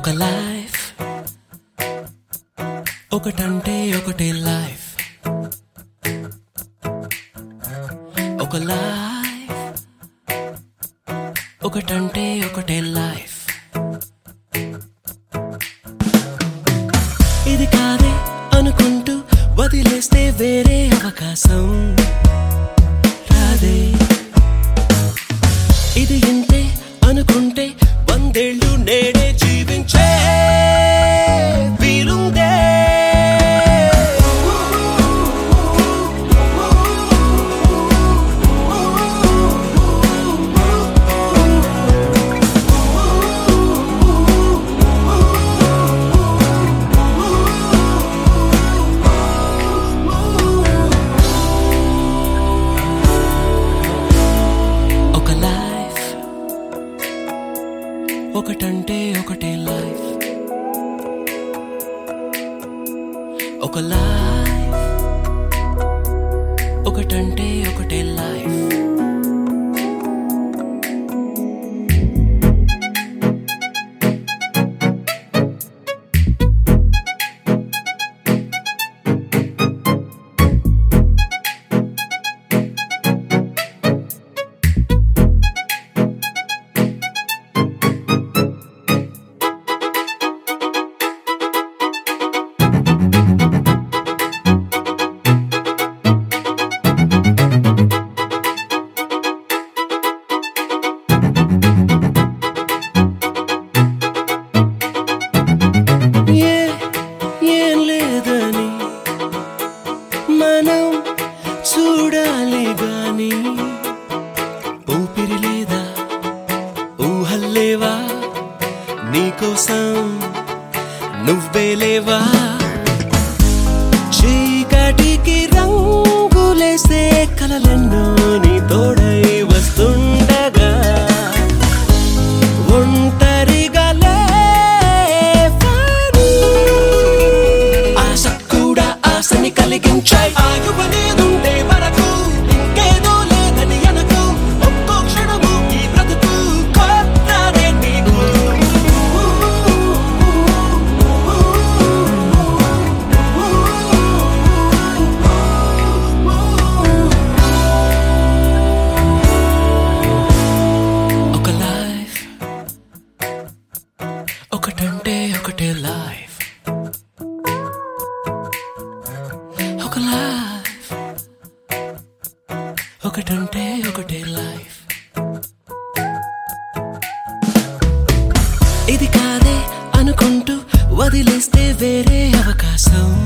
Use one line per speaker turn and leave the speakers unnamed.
ఒక లైఫ్ ఒకటంటే ఒకటే లైఫ్ ఒక లైఫ్ ఒకటంటే ఒకటే లైఫ్ ఇది కాదే అనుకుంటూ వదిలేస్తే వేరే అవకాశం రాదే ఇది ఇంతే అనుకుంటే వందేళ్ళు నేడే జీవించే వీలుందే ఒక లైఫ్ ఒకటంటే ఒకటే లైఫ్ ఒక లైఫ్ ఒకటంటే ఒకటే లైఫ్ ఏ ఏం లేదని మనం చూడాలి గాని ఊపిరి లేదా ఊహల్లేవా నీకోసం నువ్వే లేవా చీకటికి రంగులేసే కలలెన్నో నీ తోడై వస్తుండగా ఒంటరిగా లేవని ఆశ కూడా ఆశని కలిగించాయి ఆయువనేదుండే వరకు ఇంకేదో లేదని అనకు ఒక్కో క్షణము ఈ బ్రతుకు కొత్తదే నీకు ఒక లైఫ్ ఒకటంటే ఒకటే లైఫ్ ఒక లైఫ్ ఒకటంటే ఒకటే లైఫ్ ఇది కాదే అనుకుంటూ వదిలేస్తే వేరే అవకాశం